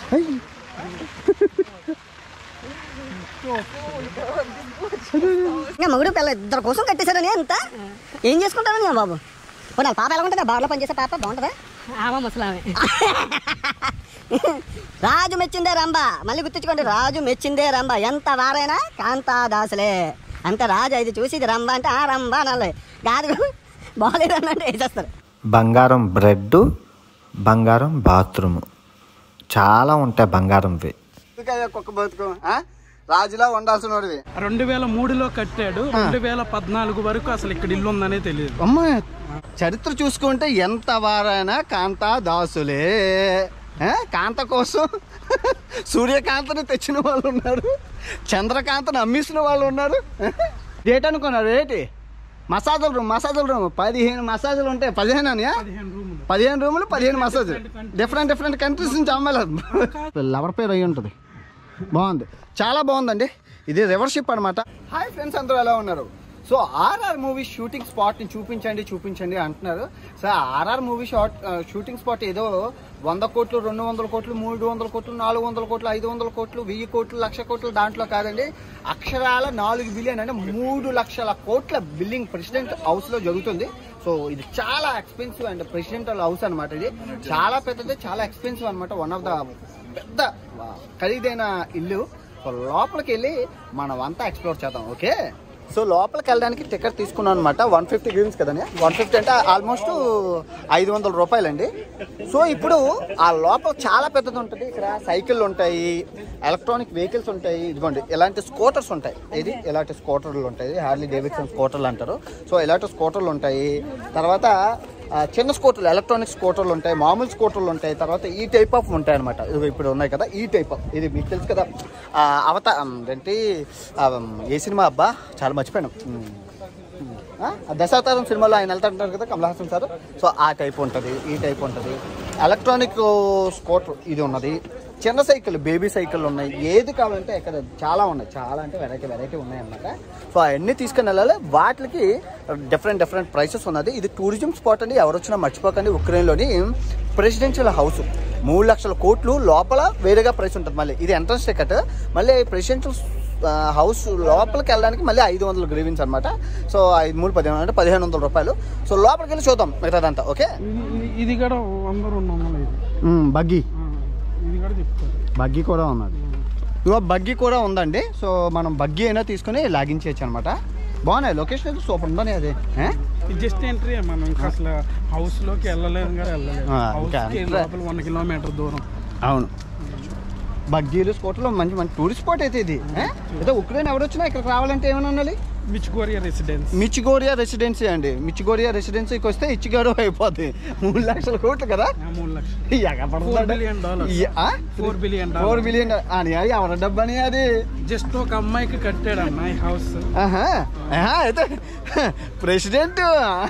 అయ్. ఇంకా మొగుడు పిల్ల ఇద్దరు కోసం కట్టేశారని అంత ఏం చేసుకుంటారని నేను బాబు పోనీ వాళ్ళ పాప ఎలా ఉంటుంది బార్లో పనిచేసే పాప బాగుంటుందా ఆమె ముసలామే రాజు మెచ్చిందే రంభ మళ్ళీ గుర్తుంచుకోండి రాజు మెచ్చిందే రంభ ఎంత వారైనా కాంతాదాసులే అంత రాజు ఇది చూసి ఇది రంభ అంటే ఆ రంభ అనాలి కాదు బాగాలేదు అన్నట్టు వేసేస్తారు బంగారం బ్రెడ్ బంగారం బాత్రూమ్ చాలా ఉంటాయి బంగారంవి ఎందుకయ్యా కుక్క బతుకు ఆ? రాజులా ఉండాల్సిన వాడివి రెండు వేల మూడులో కట్టాడు రెండు వేల పద్నాలుగు వరకు అసలు ఇక్కడ ఇల్లు ఉందనే తెలియదు అమ్మ చరిత్ర చూసుకుంటే ఎంత వారైనా కాంతా దాసులే ఆ? కాంత కోసం సూర్యకాంతను తెచ్చిన వాళ్ళు ఉన్నారు చంద్రకాంతను అమ్మేసిన వాళ్ళు ఉన్నారు డేట్ అనుకున్నారు ఏంటి మసాజుల రూమ్ మసాజుల రూమ్ పదిహేను మసాజులు ఉంటాయి పదిహేను అనియా పదిహేను రూములు పదిహేను రూములు పదిహేను మసాజ్ డిఫరెంట్ డిఫరెంట్ కంట్రీస్ నుంచి అమ్మాలి లవర్ పేరు అయి ఉంటుంది బాగుంది చాలా బాగుందండి ఇది రివర్షిప్ అనమాట హాయ్ ఫ్రెండ్స్ అందరూ ఎలా ఉన్నారు సో ఆర్ఆర్ మూవీ షూటింగ్ స్పాట్ని చూపించండి చూపించండి అంటున్నారు so R R movie shot shooting spot ఏదో వంద కోట్లు రెండు వందల కోట్లు మూడు వందల కోట్లు నాలుగు వందల కోట్లు ఐదు వందల కోట్లు వెయ్యి కోట్లు లక్ష కోట్లు దాంట్లో కాదండి అక్షరాల నాలుగు బిలియన్ అంటే మూడు లక్షల కోట్ల బిల్డింగ్ ప్రెసిడెంట్ హౌస్లో జరుగుతుంది సో ఇది చాలా ఎక్స్పెన్సివ్ అండ్ ప్రెసిడెంటల్ హౌస్ అనమాట ఇది చాలా పెద్దది చాలా ఎక్స్పెన్సివ్ అనమాట వన్ ఆఫ్ ద పెద్ద ఆ, ఖరీదైన ఇల్లు సో లోపలికి వెళ్ళి మనం అంతా ఎక్స్ప్లోర్ చేద్దాం ఓకే సో లోపలికి వెళ్ళడానికి టికెట్ తీసుకున్నాను అనమాట వన్ ఫిఫ్టీ గ్రీన్స్ కదండి వన్ ఫిఫ్టీ అంటే ఆల్మోస్ట్ ఐదు వందల రూపాయలండి సో ఇప్పుడు ఆ లోపల చాలా పెద్దది ఉంటుంది ఇక్కడ సైకిళ్ళు ఉంటాయి ఎలక్ట్రానిక్ వెహికల్స్ ఉంటాయి ఇదిగోండి ఇలాంటి స్కూటర్స్ ఉంటాయి ఇది ఇలాంటి స్కూటర్లు ఉంటాయి హార్లీ డేవిడ్సన్ స్కూటర్లు అంటారు సో ఇలాంటి స్కూటర్లు ఉంటాయి తర్వాత ఆ, చిన్న స్కూటర్లు ఎలక్ట్రానిక్ స్కూటర్లు ఉంటాయి మామూలు స్కూటర్లు ఉంటాయి తర్వాత ఈ టైప్ ఆఫ్ ఉంటాయి అనమాట ఇదిగో ఇప్పుడు ఉన్నాయి కదా ఈ టైప్ ఆఫ్ ఇది మీకు తెలుసు కదా ఆ, అవత ఉమ్, ఏంటి ఆ, ఉమ్, ఏ సినిమా అబ్బా చాలా మర్చిపోయాను ఉమ్, ఉమ్, ఆ, ఆ దశావతారం సినిమాలో ఆయన వెళ్తుంటారు కదా కమల్ హాసన్ సార్ సో ఆ టైప్ ఉంటుంది ఈ టైప్ ఉంటుంది ఎలక్ట్రానిక్ స్కూటర్ ఇది ఉన్నది చిన్న సైకిల్ బేబీ సైకిల్ ఉన్నాయి ఏది కావాలంటే ఇక్కడ చాలా ఉన్నాయి చాలా అంటే వెరైటీ వెరైటీ ఉన్నాయి అన్నమాట సో అవన్నీ తీసుకుని వెళ్ళాలి వాటికి డిఫరెంట్ డిఫరెంట్ ప్రైసెస్ ఉన్నది ఇది టూరిజం స్పాట్ అండి ఎవరు వచ్చినా మర్చిపోకండి ఉక్రెయిన్లోని ప్రెసిడెన్షియల్ హౌస్ మూడు లక్షల కోట్లు లోపల వేరేగా ప్రైస్ ఉంటుంది మళ్ళీ ఇది ఎంట్రన్స్ టికెట్ మళ్ళీ ప్రెసిడెన్షియల్ హౌస్ లోపలికి వెళ్ళడానికి మళ్ళీ ఐదు వందల గ్రీవిన్స్ అనమాట సో ఐదు మూడు పదిహేను అంటే పదిహేను వందల రూపాయలు సో లోపలికి వెళ్ళి చూద్దాం మిగతాదంతా ఓకే ఇది- ఇది- ఇది కూడా వంద రెండు వందలు ఇది బగ్గీ ఆ, ఇది కూడా చెప్తారు బగ్గీ కూడా ఉన్నది ఇగో బగ్గీ కూడా ఉందండి సో మనం బగ్గీ అయినా తీసుకుని లాగించేయచ్చు అనమాట బాగున్నాయి లొకేషన్ అయితే సూపర్ ఉందని అది ఏ? ఇది జస్ట్ ఎంట్రీ మనం ఇంకా అసలు హౌస్ లోకి వెళ్ళలేదు కూడా వెళ్ళలేదు ఆ, హౌస్ ఇంకా కి entry. లోపల వన్ కిలోమీటర్ దూరం అవును బగ్గీలు స్కూటర్లో మంచి మంచి టూరిస్ట్ స్పాట్ అయితే ఇది ఏ? ఏదో ఉక్రెయిన్ ఎవరు వచ్చినా ఇక్కడికి రావాలంటే ఏమైనా ఉండాలి మిచ్కోరియా రెసిడెన్స్ మిచ్చిగోరియా రెసిడెన్సీ అండి మిచ్చిగోరియా రెసిడెన్సీకి వస్తే ఇచ్చిగారు అయిపోద్ది మూడు లక్షల కోట్లు కదా మూడు లక్షలు Four billion dollars. Four billion four billion అని అది ఎవరి డబ్బు అని అది జస్ట్ ఒక అమ్మాయికి కట్టాడు అన్న ఈ హౌస్ ఆహా. ఆహా, అయితే ప్రెసిడెంట్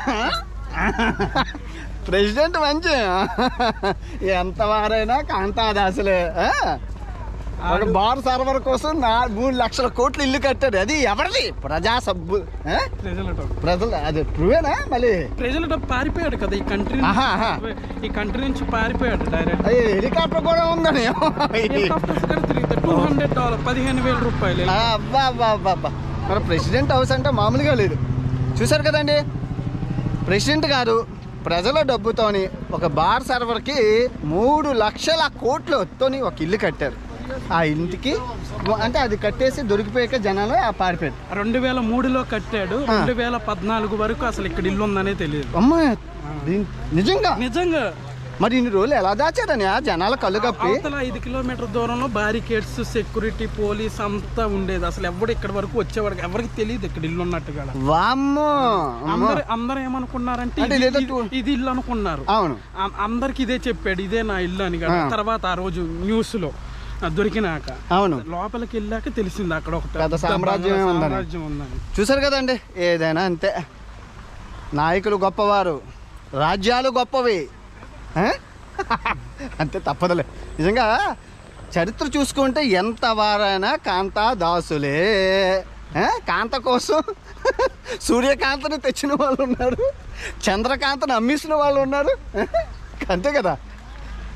ప్రెసిడెంట్ మంచి ఎంత వారైనా కాంతాదాసులే ఆ? ఒక బార్ సర్వర్ కోసం నా మూడు లక్షల కోట్లు ఇల్లు కట్టాడు అది ఎవరిది ప్రజా సబ్బు ఆ? ప్రజల డబ్బు ప్రజలు అది ట్రూవేనా మళ్ళీ ప్రజల డబ్బు పారిపోయాడు కదా ఈ కంట్రీ ఆహా, ఆహా. ఈ కంట్రీ నుంచి పారిపోయాడు డైరెక్ట్ అది హెలికాప్టర్ కూడా ఉందని హెలికాప్టర్స్ కూడా తిరిగితే టూ హండ్రెడ్ డాలర్ పదిహేను వేల రూపాయలు ఆ, అబ్బా అబ్బా అబ్బా అబ్బా మరి ప్రెసిడెంట్ హౌస్ అంటే మామూలుగా లేదు చూసారు కదండి ప్రెసిడెంట్ గారు ప్రజల డబ్బుతోని ఒక బార్ సర్వర్కి మూడు లక్షల కోట్లతోని ఒక ఇల్లు కట్టారు ఆ ఇంటికి అంటే అది కట్టేసి దొరికిపోయాక జనాలు ఆ పారిపోయారు రెండు వేల మూడులో కట్టాడు రెండు వేల పద్నాలుగు వరకు అసలు ఇక్కడ ఇల్లు ఉందనే తెలియదు అమ్మ దీన్- నిజంగా నిజంగా మరి ఇన్ని రోజులు ఎలా దాచారని ఆ జనాల కళ్ళు కప్పి అవతల ఐదు కిలోమీటర్ దూరంలో బారికేడ్స్ సెక్యూరిటీ పోలీస్ అంతా ఉండేది అసలు ఎవడు ఇక్కడ వరకు వచ్చేవాడు ఎవరికి తెలియదు ఇక్కడ ఇల్లు ఉన్నట్టుగా వామ్మో అమ్మో. అందరు అందరు ఏమనుకున్నారంటే అంటే ఇది- ఇదేదో ఇది- టూ- ఇది ఇల్లు అనుకున్నారు అవును అ- అందరికి ఇదే చెప్పాడు ఇదే నా ఇల్లు అని కదా. ఆ. తర్వాత ఆ రోజు న్యూస్ లో ఆ, దొరికినాక అవును లోపలికి వెళ్ళాక తెలిసింది అక్కడ ఒక పెద్ద సామ్రాజ్యమే బంగ్లా ఉందని. సామ్రాజ్యం ఉందని చూసారు కదండి ఏదైనా అంతే నాయకులు గొప్పవారు రాజ్యాలు గొప్పవి ఆ? అంతే తప్పదులే నిజంగా చరిత్ర చూసుకుంటే ఎంత వారైనా కాంతా దాసులే ఆ? కాంత కోసం సూర్యకాంతను తెచ్చిన వాళ్ళు ఉన్నారు చంద్రకాంతను అమ్మేసిన వాళ్ళు ఉన్నారు అంతే కదా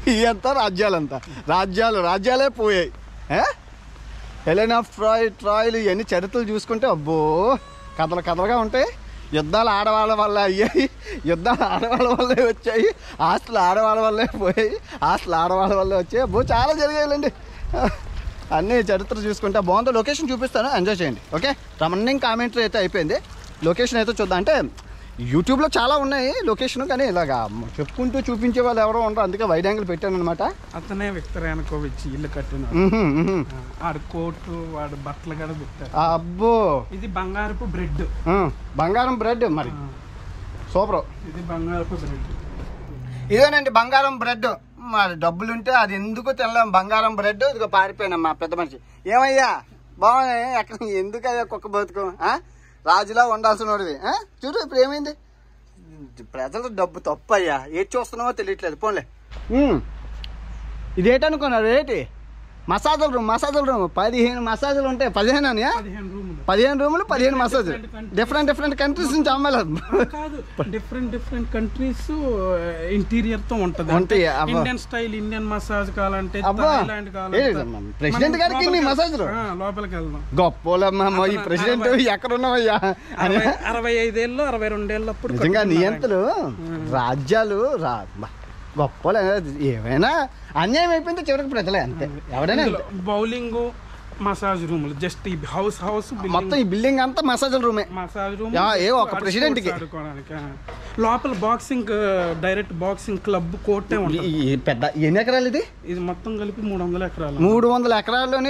ఇదంతా రాజ్యాలంతా రాజ్యాలు రాజ్యాలే పోయాయి ఏ? హెలెనా ఫ్రాయ్ ట్రాయ్లు ఇవన్నీ చరిత్రలు చూసుకుంటే అబ్బో కథలు కథలుగా ఉంటాయి యుద్ధాలు ఆడవాళ్ళ వల్ల అయ్యాయి యుద్ధాలు ఆడవాళ్ళ వల్లే వచ్చాయి ఆస్తులు ఆడవాళ్ళ వల్లే పోయాయి ఆస్తులు ఆడవాళ్ళ వల్లే వచ్చాయి అబ్బో చాలా జరిగాయండి అన్నీ చరిత్ర చూసుకుంటే బాగుంది లొకేషన్ చూపిస్తాను ఎంజాయ్ చేయండి ఓకే రమణింగ్ కామెంటరీ అయితే అయిపోయింది లొకేషన్ అయితే చూద్దాం అంటే యూట్యూబ్లో చాలా ఉన్నాయి లొకేషన్ కానీ ఇలాగా చెప్పుకుంటూ చూపించే వాళ్ళు ఎవరో ఉండరు అందుకే వైడ్ యాంగిల్ పెట్టాను అనమాట అతనే విక్టర్ యానుకోవిచ్ ఇల్లు కట్టిన ఆడు కోటు వాడు బట్టలు కూడా పెట్టారు అబ్బో ఇది బంగారపు బ్రెడ్ ఉమ్, బంగారం బ్రెడ్ మరి సూపర్ ఇది బంగారపు బ్రెడ్ ఇదేనండి బంగారం బ్రెడ్ మరి డబ్బులుంటే అది ఎందుకు తినలేం బంగారం బ్రెడ్ ఇదిగో పారిపోయినా మా పెద్ద మనిషి ఏమయ్యా బాగున్నాయి ఎక్కడ ఎందుకు అయ్యా కుక్క బతుకు ఆ? రాజులా ఉండాల్సిన వాడివి ఆ? చూడు ఇప్పుడు ఏమైంది ప్రజల డబ్బు తప్పు అయ్యా ఏది చూస్తున్నావో తెలియట్లేదు పోన్లే ఉమ్. ఇదేటనుకున్నారు ఏంటి మసాజుల రూమ్ మసాజుల రూమ్ పదిహేను మసాజులు ఉంటాయి పదిహేను అని పదిహేను రూములు పదిహేను రూములు పదిహేను మసాజులు డిఫరెంట్ డిఫరెంట్ కంట్రీస్ నుంచి అమ్మాలి కాదు డిఫరెంట్ డిఫరెంట్ కంట్రీస్ ఇంటీరియర్ తో ఉంటది ఉంటాయి, అబ్బా. ఇండియన్ స్టైల్ ఇండియన్ మసాజ్ కావాలంటే అబ్బా. థాయిలాండ్ ఏ, ప్రెసిడెంట్ గారికి ఇన్ని మసాజ్లు? లోపలికి వెళ్దాం గొప్పోలమ్మా ఈ ప్రెసిడెంట్ ఎక్కడున్నావయ్యా అని అరవై అరవై ఐదేళ్ళు అరవై రెండేళ్ళు అప్పుడు నిజంగా కట్టుకున్నారు నియంతలు రాజ్యాలు రా బా, గొప్పలు ఏమైనా అన్యాయం అయిపోయింది చివరికి ప్రజలే అంతే ఎవడైనా ఇందులో అంతే. బౌలింగ్ మసాజ్ రూములు జస్ట్ ఈ హౌస్ హౌస్ మొత్తం ఈ బిల్డింగ్ అంతా మసాజుల రూమే మసాజ్ రూమ్ యా, ఏ ఒక president కి. ఆడుకోవడానికి ఆ. లోపల బాక్సింగ్ డైరెక్ట్ బాక్సింగ్ క్లబ్ కోర్టే ఈ- ఉంటుంది ఈ పెద్ద ఎన్ని ఎకరాలు ఇది ఇది మొత్తం కలిపి మూడు వందల ఎకరాలు మూడు వందల ఎకరాల్లోనే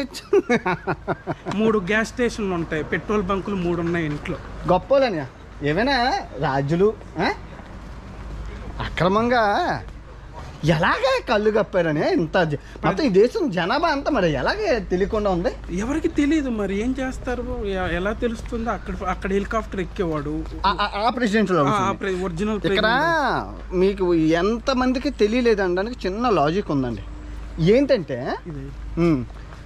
మూడు గ్యాస్ స్టేషన్లు ఉంటాయి పెట్రోల్ బంకులు మూడు ఉన్నాయి ఇంట్లో గొప్పలని ఏమైనా రాజులు ఆ? అక్రమంగా ఎలాగే కళ్ళు కప్పారని ఇంత జ- మొత్తం ఈ దేశం జనాభా అంతా మరి ఎలాగే తెలియకుండా ఉంది ఎవరికి తెలియదు మరి ఏం చేస్తారు ఎ- ఎలా తెలుస్తుంది అక్కడ అక్కడ హెలికాప్టర్ ఎక్కేవాడు ఆ- ఆ- ఆ ప్రెసిడెంట్లో ఉంటుంది. ఒరిజినల్ ఇక్కడ మీకు ఎంత మందికి తెలియలేదు అనడానికి చిన్న లాజిక్ ఉందండి ఏంటంటే ఉమ్,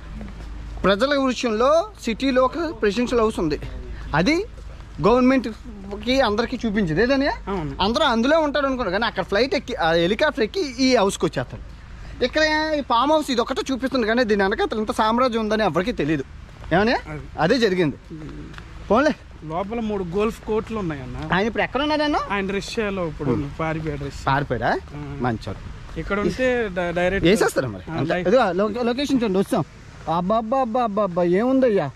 ప్రజల విషయంలో సిటీలో ఒక ప్రెసిడెన్షియల్ హౌస్ ఉంది అది గవర్నమెంట్కి అందరికీ చూపించింది ఏదన్నా అవును. అందరూ అందులో ఉంటారు అనుకున్నారు కానీ అక్కడ ఫ్లైట్ ఎక్కి ఆ హెలికాప్టర్ ఎక్కి ఈ హౌస్కి వచ్చేస్తారు ఇక్కడ ఈ ఫామ్ హౌస్ ఇది ఒకటే చూపిస్తుంది కానీ దీని వెనక ఇంత సామ్రాజ్యం ఉందని ఎవరికీ తెలియదు ఏమన్నా అది. అదే జరిగింది పోన్లే లోపల మూడు గోల్ఫ్ కోర్టులు ఉన్నాయన్న ఆయన ఇప్పుడు ఎక్కడ ఉన్నాడన్నా ఆయన రష్యాలో ఇప్పుడు పారిపోయాడు రష్యా పారిపోయాడా మంచోడు ఇక్కడ ఉంటే డ- డైరెక్ట్ వేసేస్తారా మరి ఆ, అంతే. లైక్- ఇదిగో లొ- లొకేషన్ చూడండి వస్తాం అబ్బా అబ్బా అబ్బా ఏముందయ్యా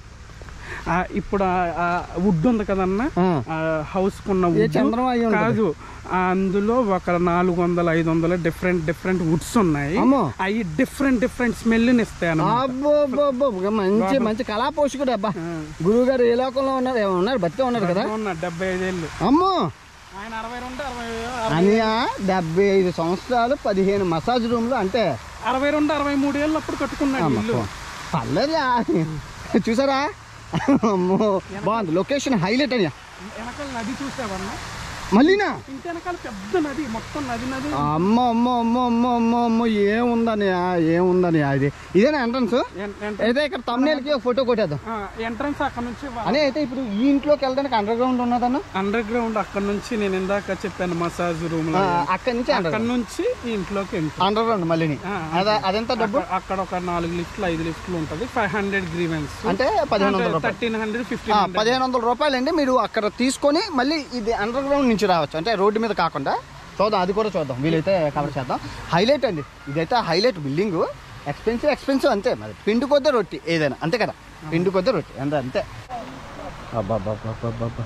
ఆ, ఇప్పుడు ఆ వుడ్ ఉంది కదన్న ఆ. ఆ హౌస్ కున్న ఏ wood చంద్రమా అయి ఉంటది? కాదు ఆ అందులో ఒక నాలుగు వందల ఐదు వందల డిఫరెంట్ డిఫరెంట్ వుడ్స్ ఉన్నాయి అమ్మో. అవి డిఫరెంట్ డిఫరెంట్ స్మెల్ ఇస్తాయి అన్నమాట అబ్బో అబ్బో అబ్బో ఒక మంచి మంచి కళా పోషకుడు అబ్బా గురువు గారు ఏ లోకంలో ఉన్నారు ఏమో ఉన్నారు బతికే ఉన్నారు కదా ఉన్న డెబ్బై ఐదేళ్ళు అమ్మో ఆయన అరవై రెండు అరవై అనియా డెబ్బై ఐదు సంవత్సరాలు పదిహేను మసాజ్ రూమ్లు అంటే అరవై రెండు అరవై మూడు ఏళ్ళు అప్పుడు కట్టుకున్నాడు ఇల్లు పర్లేదురా చూసారా అమ్మో బాగుంది లొకేషన్ హైలైట్ అయ్యా వెనకాల నది చూసావన్నా మళ్ళీనా ఇంటి వెనకాల పెద్ద నది మొత్తం నది నది అమ్మ అమ్మ అమ్మ అమ్మ అమ్మ అమ్మ ఏముందని ఏముందని ఇది ఇదేనా ఎంట్రన్స్ అయితే ఇక్కడ తమ్నేల్కి ఒక ఫోటో కొట్టేద్దాం ఎంట్రన్స్ అక్కడ నుంచి అని అయితే ఇప్పుడు ఈ ఇంట్లోకి వెళ్ళడానికి అండర్ గ్రౌండ్ ఉన్నదన్న అండర్ గ్రౌండ్ అక్కడ నుంచి నేను ఇందాక చెప్పాను మసాజ్ రూమ్ ఆ, అక్కడి నుంచి అండర్ అక్కడ నుంచి ఈ ఇంట్లోకి ఎంట్రీ అండర్ గ్రౌండ్ మళ్ళీ ఆ, అదే అదెంత డబ్బు అక్కడ- అక్కడ ఒక నాలుగు లిఫ్ట్లు ఐదు లిఫ్ట్లు ఉంటది ఫైవ్ హండ్రెడ్ గ్రీవెన్స్ అంటే పదిహేను వందల రూపాయలు థర్టీన్ హండ్రెడ్ ఆ, ఫిఫ్టీన్ పదిహేను వందల రూపాయలు అండి మీరు అక్కడ తీసుకొని మళ్ళీ ఇది అండర్ గ్రౌండ్ నుంచి రావచ్చు అంటే రోడ్డు మీద కాకుండా చూద్దాం అది కూడా చూద్దాం వీలైతే కవర్ చేద్దాం హైలైట్ అండి ఇదైతే హైలైట్ బిల్డింగ్ ఎక్స్పెన్సివ్ ఎక్స్పెన్సివ్ అంతే మరి పిండి కొద్ది రొట్టి ఏదైనా అంతే కదా పిండి కొద్ది రొట్టి అంతే అంతే అబ్బాబ్బాబ్బాబ్బా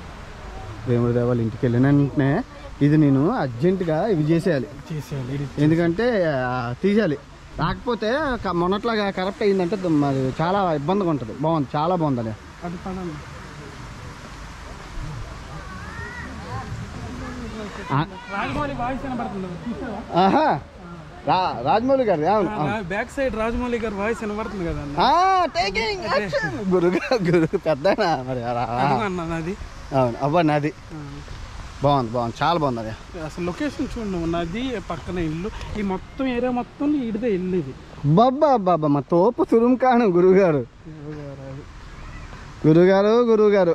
దేవుడి దేవాలు ఇంటికి వెళ్ళిన వెంటనే ఇది నేను అర్జెంటుగా ఇవి చేసేయాలి చేసేయాలి ఇది ఎందుకంటే ఆ, తీసేయాలి రాకపోతే క- మొన్నట్లాగా కరెక్ట్ అయిందంటే ద- మరి చాలా ఇబ్బందిగా ఉంటుంది బాగుంది చాలా బాగుంది అది అది పదండి ఆ, రాజమౌళి వాయిస్ వినబడుతుంది చూసావా ఆహా రా రాజమౌళి గారు అవును అవును. బ్యాక్ సైడ్ రాజమౌళి గారి వాయిస్ వినబడుతుంది కదా అన్న ఆ, taking action. గురుగా గురు పెద్ద మరి రా- రా. అదిగో అన్న నాది అవును అబ్బా నాది బాగుంది బాగుంది చాలా బాగుంది అది అసలు లొకేషన్ చూడు నువ్వు నది పక్కన ఇల్లు ఈ మొత్తం ఏరియా మొత్తం ఇడిదే ఇల్లు ఇది బాబా బాబా మా తోపు తురుంకాను గురుగారు గురుగారు గురుగారు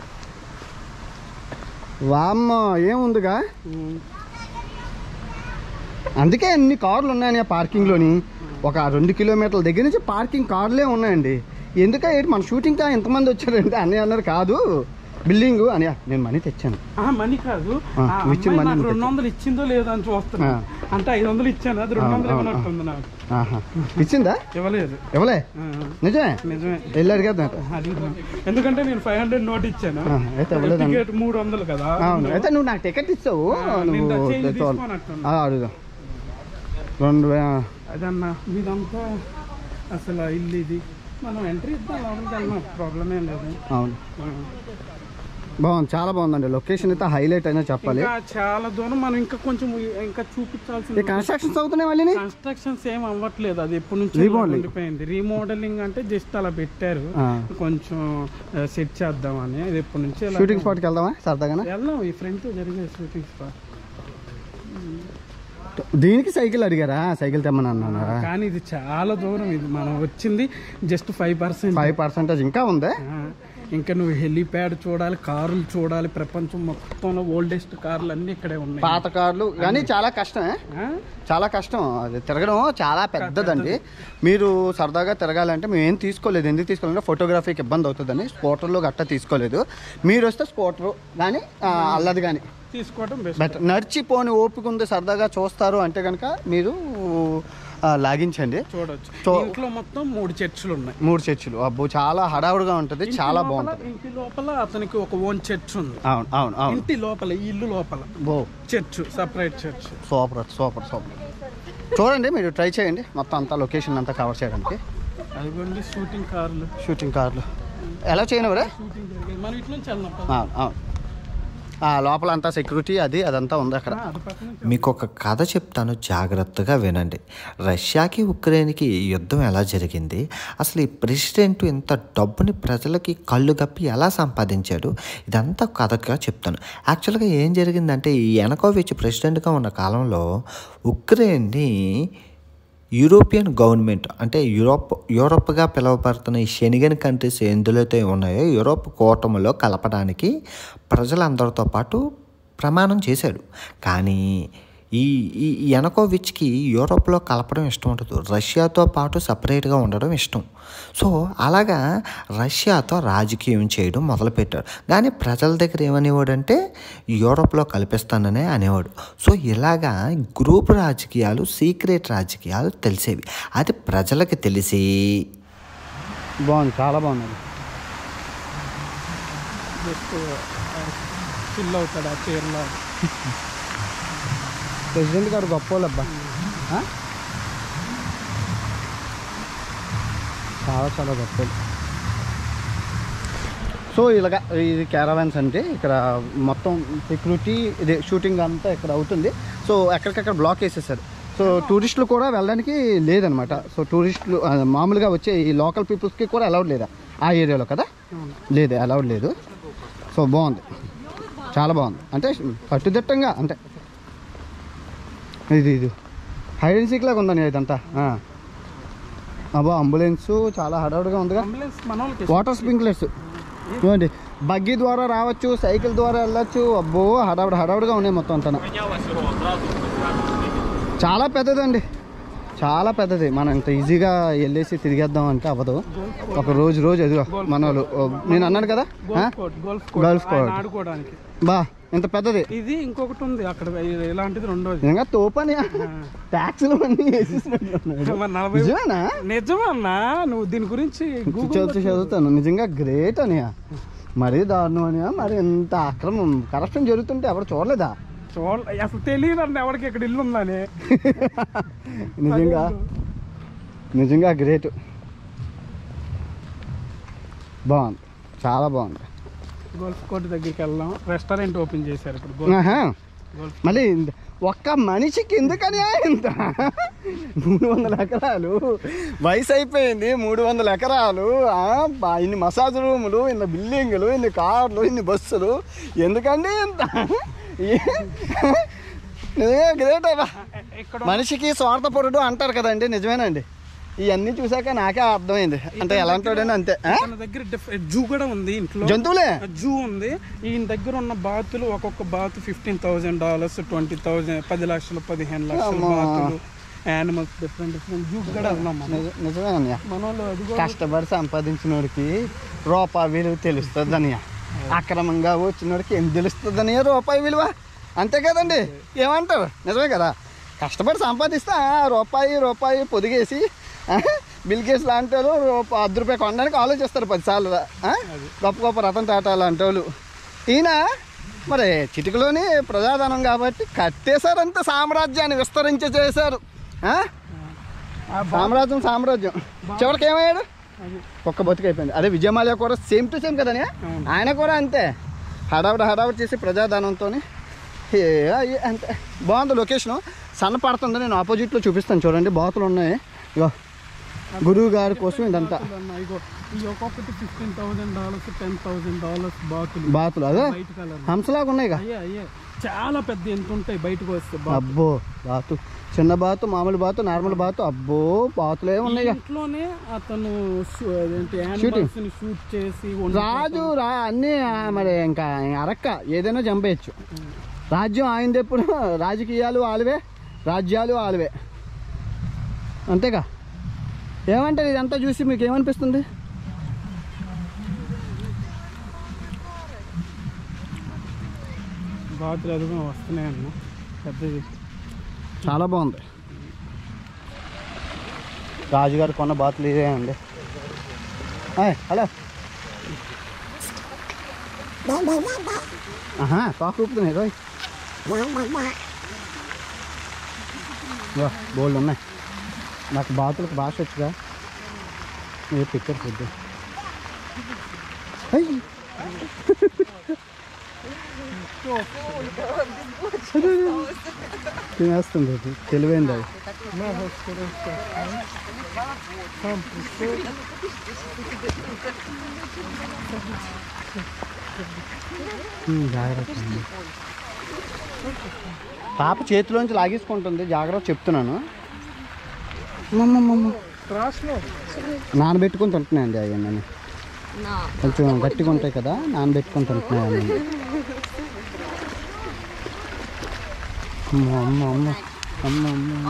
వామ్మ ఏముందిగా అందుకే అన్ని కార్లు ఉన్నాయని ఆ పార్కింగ్లోని ఒక రెండు కిలోమీటర్ల దగ్గర నుంచి పార్కింగ్ కార్లే ఉన్నాయండి ఎందుక ఏంటి మన షూటింగ్ కా ఎంతమంది వచ్చారంటే అన్నయ్య అన్నారు కాదు బిల్డింగ్ అని నేను మనీ తెచ్చాను ఆ, మనీ కాదు ఆ, ఆ నువ్వు ఇచ్చిన అమ్మాయి మనీ నాకు నువ్వు రెండు వందలు ఇచ్చిందో లేదో అని చూస్తున్నా ఆ. అంటే ఐదు వందలు ఇచ్చాను అది రెండు అవును, వందలు అవును, ఇవ్వనట్టుంది నాకు ఆహా ఇచ్చిందా ఇవ్వలేదు ఇవ్వలే ఆ, నిజమే నిజమే వెళ్ళి అడిగేద్దాం అడుగుతున్నా. ఎందుకంటే నేను ఫైవ్ హండ్రెడ్ నోట్ ఇచ్చాను ఆ, అయితే ఇవ్వలేదండి. టికెట్ మూడు వందలు కదా అవును అయితే నువ్వు నాకు టికెట్ ఇస్తావు ఆ, నేను నువ్వు change తెచ్చుకోవాలి. తీసుకోనట్టున్నా. ఆ, అడుగుదాం రెండు వే- అదన్నా మీదంతా అసలు ఇల్లు ఇది మనం ఎంట్రీ ఇద్దాం లోపలికి వెళ్దాం ప్రాబ్లం ఏం లేదు అవును ఆ. బాగుంది చాలా బాగుందండి లొకేషన్ అయితే హైలైట్ అయినా చెప్పాలి ఇంకా చాలా దూరం మనం ఇంకా కొంచెం ఇంకా ఈ చూపించాల్సింది కన్స్ట్రక్షన్స్ అవుతున్నాయి మళ్ళీ కన్స్ట్రక్షన్స్ ఏం అవ్వట్లేదు అది ఎప్పటి నుంచి Remodeling. ఉండిపోయింది రీమోడలింగ్ అంటే జస్ట్ అలా పెట్టారు ఆ. కొంచెం సెట్ చేద్దామని అది ఎప్పటి నుంచి ఇలా- షూటింగ్ స్పాట్కి వెళ్దామా సరదాగా వెళ్దాం ఈ ఫ్రంట్ జరిగే షూటింగ్ స్పాట్ దీనికి సైకిల్ అడిగారా సైకిల్ తెమ్మని అన్నారా కానీ ఇది చాలా దూరం ఇది మనం వచ్చింది just five percent five percentage ఇంకా ఉంది ఇంకా నువ్వు హెలిప్యాడ్ చూడాలి కారులు చూడాలి ప్రపంచం మొత్తంలో ఓల్డెస్ట్ కార్లు అన్ని ఇక్కడే ఉన్నాయి పాత కార్లు కానీ చాలా కష్టమే ఆ? చాలా కష్టం అది తిరగడం చాలా పెద్దదండి మీరు సరదాగా తిరగాలంటే మేము ఏం తీసుకోలేదు ఎందుకు తీసుకోవాలంటే ఫోటోగ్రఫీకి ఇబ్బంది అవుతుందని స్కూటర్లో గట్ట తీసుకోలేదు మీరు వస్తే స్కూటర్ కానీ ఆ, అల్లది కానీ తీసుకోవడం బెస్ట్ బట్ నడిచిపోని ఓపిక ఉంది సరదాగా చూస్తారు అంటే కనుక మీరు ఆ, లాగించండి చూడొచ్చు చూ- ఇంట్లో మొత్తం మూడు చర్చిలు ఉన్నాయి మూడు చర్చిలు అబ్బో చాలా హడావుడిగా ఉంటుంది ఇంటి చాలా లోపల- బాగుంటుంది ఇంటి లోపల అతనికి ఒక ఓన్ చర్చ్ ఉంది అవును అవును అవును ఇంటి లోపల ఈ ఇల్లు లోపల బో church separate church super super super చూడండి మీరు ట్రై చేయండి మొత్తం అంతా లొకేషన్ అంతా కవర్ చేయడానికి అదిగోండి షూటింగ్ కార్లు షూటింగ్ కార్లు ఎలా చేయను రే షూటింగ్ జరిగేది మనం ఇట్లా నుంచి వెళ్దాం పద. అవును అవును ఆ, లోపల అంతా సెక్యూరిటీ అది అదంతా ఉంది అక్కడ ఆ, అది పక్కన నుంచి మీకు ఒక కథ చెప్తాను జాగ్రత్తగా వినండి రష్యాకి ఉక్రెయిన్కి యుద్ధం ఎలా జరిగింది అసలు ఈ ప్రెసిడెంట్ ఇంత డబ్బుని ప్రజలకి కళ్ళు కప్పి ఎలా సంపాదించాడు ఇదంతా కథగా చెప్తాను యాక్చువల్గా ఏం జరిగిందంటే ఈ ఎనకోవిచ్ ప్రెసిడెంట్గా ఉన్న కాలంలో ఉక్రెయిన్ని యూరోపియన్ గవర్నమెంట్ అంటే యూరోప్ యూరోప్గా పిలువబడుతున్న ఈ శనిగన్ కంట్రీస్ ఎందులైతే ఉన్నాయో యూరోప్ కూటమిలో కలపడానికి ప్రజలందరితో పాటు ప్రమాణం చేశాడు కానీ ఈ ఈ ఎనకోవిచ్కి యూరోప్లో కలపడం ఇష్టం ఉండదు రష్యాతో పాటు సపరేట్గా ఉండడం ఇష్టం సో అలాగా రష్యాతో రాజకీయం చేయడం మొదలుపెట్టాడు కానీ ప్రజల దగ్గర ఏమనేవాడంటే యూరోప్లో కల్పిస్తాననే అనేవాడు సో ఇలాగా గ్రూప్ రాజకీయాలు సీక్రెట్ రాజకీయాలు తెలిసేవి అది ప్రజలకి తెలిసి బాగుంది చాలా బాగుంది జస్ట్ చిల్ అవుతాడు ఆ చైర్లో ప్రెసిడెంట్ గారు గొప్ప వాళ్ళబ్బా ఆ? చాలా చాలా గొప్ప వాళ్ళు. సో ఇలాగా ఇది క్యారవాన్స్ అంటే ఇక్కడ మొత్తం సెక్యూరిటీ ఇది షూటింగ్ అంతా ఇక్కడ అవుతుంది సో ఎక్కడికక్కడ బ్లాక్ వేసేసారు సో టూరిస్టులు కూడా వెళ్ళడానికి లేదనమాట సో టూరిస్టులు ఆ, మామూలుగా వచ్చే ఈ లోకల్ పీపుల్స్కి కూడా అలౌడ్ లేదా ఆ ఏరియాలో కదా లేదు అలౌడ్ లేదు సో బాగుంది చాలా బాగుంది అంటే కట్టుదిట్టంగా అంటే ఇది ఇది హైడ్ అండ్ సీక్ లాగా ఉందని ఇదంతా ఆ. అబ్బా అంబులెన్స్ చాలా హడావుడిగా ఉందిగా అంబులెన్స్ మన వాళ్ళకి వాటర్ స్ప్రింక్లర్స్ చూడండి బగ్గీ ద్వారా రావచ్చు సైకిల్ ద్వారా వెళ్ళొచ్చు అబ్బో హడావుడి హడావుడిగా ఉన్నాయి మొత్తం అంతా చాలా పెద్దదండి చాలా పెద్దది మనం ఇంత ఈజీగా వెళ్ళేసి తిరిగేద్దాం అంటే అవ్వదు ఒక రోజు రోజు ఎదుగు మన వాళ్ళు ఓ, నేను అన్నాను కదా ఆ? Golf court golf golf court court. ఆయన ఆడుకోవడానికి బా ఇంత పెద్దది ఇది ఇంకొకటి ఉంది అక్కడ ఇది ఇలాంటిది రెండోది నిజంగా తోపని ట్యాక్సీలు అన్నీ వేసేసినట్టున్నాడు. మరి నలభై నిజమేనా నిజమన్నా నువ్వు దీని గురించి గూగుల్ చదువుతూ చదువుతాను నిజంగా గ్రేట్ అనియా మరీ దారుణం అనియా మరి ఇంత అక్రమం కరప్షన్ జరుగుతుంటే ఎవరు చూడలేదా చూడ అసలు తెలియదు అన్న ఎవరికి ఇక్కడ ఇల్లు ఉందని నిజంగా నిజంగా గ్రేట్ బాగుంది చాలా బాగుంది గోల్ఫ్ కోర్ట్ దగ్గరికి వెళ్దాం రెస్టారెంట్ ఓపెన్ చేశారు ఇప్పుడు గోల్ఫ్ ఆహా. గోల్ఫ్ మళ్ళీ ఇంత- ఒక్క మనిషికి ఎందుకని ఇంత మూడు వందల ఎకరాలు వయసు అయిపోయింది మూడు వందల ఎకరాలు ఆ, బా- ఇన్ని మసాజ్ రూములు ఇన్ని బిల్డింగులు ఇన్ని కార్లు ఇన్ని బస్సులు ఎందుకండి ఇంత నిజంగా గ్రేట్ అబ్బా ఇక్కడ మనిషికి స్వార్థపరుడు అంటారు కదండి నిజమేనండి ఇవన్నీ చూసాక నాకే అర్థమైంది అంటే ఎలా ఉంటాడని అంతే ఆ? తన దగ్గర డిఫరెంట్ జూ కూడా ఉంది ఇంట్లో జంతువులే జూ ఉంది ఈయన దగ్గర ఉన్న బాతులు ఒక్కొక్క బాతు fifteen thousand dollars twenty thousand పది లక్షలు పదిహేను లక్షలు అమ్మా. బాతులు యానిమల్స్ డిఫరెంట్ డిఫరెంట్ జూ కూడా వెళ్దాం మనం నిజ- నిజమే అన్నయ్య మన వాళ్ళు అది కూడా కష్టపడి సంపాదించినోడికి రూపాయి విలువ తెలుస్తుంది అన్నయ్య అక్రమంగా వచ్చినోడికి ఏం తెలుస్తుంది అన్నయ్య రూపాయి విలువ అంతే కదండి ఏమంటారు నిజమే కదా కష్టపడి సంపాదిస్తే ఆ, రూపాయి రూపాయి పొదిగేసి ఆ, బిల్ గేట్స్ లాంటి వాళ్ళు రూప- అర్ధ రూపాయి కొనడానికి ఆలోచిస్తారు పదిసార్లు ఆ? గొప్ప గొప్ప రతన్ టాటా లాంటి వాళ్ళు ఈయన మరి చిటికలోని ప్రజాధనం కాబట్టి కట్టేశారంత సామ్రాజ్యాన్ని విస్తరించ చేశారు ఆ? సామ్రాజ్యం సామ్రాజ్యం చివరికి ఏమయ్యాడు అది ఒక్క బతుకైపోయింది అదే విజయమాల్య కూడా సేమ్ టు సేమ్ కదనే అవును. ఆయన కూడా అంతే హడావుడి హడావుడి చేసి ప్రజాధనంతో అంతే బాగుంది లొకేషన్ సన్న పడుతుంది నేను ఆపోజిట్లో చూపిస్తాను చూడండి బాతులు ఉన్నాయి ఇగో గురువు గారి కోసం ఇదంతా బాతులు ఇగో ఈ ఒక్కొక్కటి fifteen thousand dollars ten thousand dollars బాతులు బాతులు అదే వైట్ కలర్ హంసలాగా ఉన్నాయి ఇక అయ్యే అయ్యే చాలా పెద్ద ఎంత ఉంటాయి బయటకు వస్తే బాతులు. అబ్బో బాతు చిన్న బాతు మామూలు బాతు నార్మల్ బాతు అబ్బో బాతులే ఉన్నాయి ఇక ఇంట్లోనే అతను షూ- అదేంటి యానిమల్స్ ని షూట్ చేసి వండుకోవటం. రాజు రా అన్నీ ఆ, మరి ఇంకా అరక్క ఏదైనా చంపేయచ్చు రాజ్యం ఆయనది ఎప్పుడు రాజకీయాలు ఆలువే రాజ్యాలు ఆలువే అంతేగా ఏమంటారు ఇదంతా చూసి మీకు ఏమనిపిస్తుంది బాతులు అదుగు వస్తున్నాయన్న పెద్దది చాలా బాగుంది రాజుగారు కొన్న బాతులు ఇదే అండి హాయ్, హలో ఆహా కాకు ఊపుతున్నాయి రోయ్ వా బోల్డ్ ఉన్నాయి నాకు బాతులకు భాష వచ్చుగా ఏ పిక్కర్ ఫుడ్ అయ్యి. తినేస్తుంది అది తెలివైంది అది ఉమ్, జాగ్రత్త అండి. పాప చేతిలోంచి లాగేసుకుంటుంది జాగ్రత్త చెప్తున్నాను అమ్మమ్మమ్మమ్మ. క్రాస్లో నానబెట్టుకుని తింటున్నాయండి అవన్నీ కొంచెం గట్టిగా ఉంటాయి కదా నానబెట్టుకుని తింటున్నాయండి అమ్మ అమ్మ అమ్మ అమ్మ అమ్మ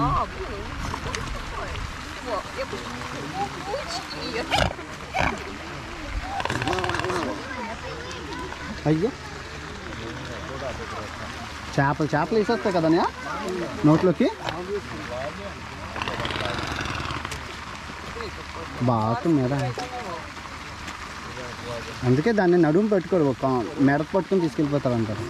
అయ్యో చేపలు చేపలు వేసేస్తాయి కదా నోట్లోకి బాతు మెడ అందుకే దాన్ని నడుము పెట్టుకోరు ఒక మెడ పట్టుకొని తీసుకెళ్ళిపోతారు అంటారు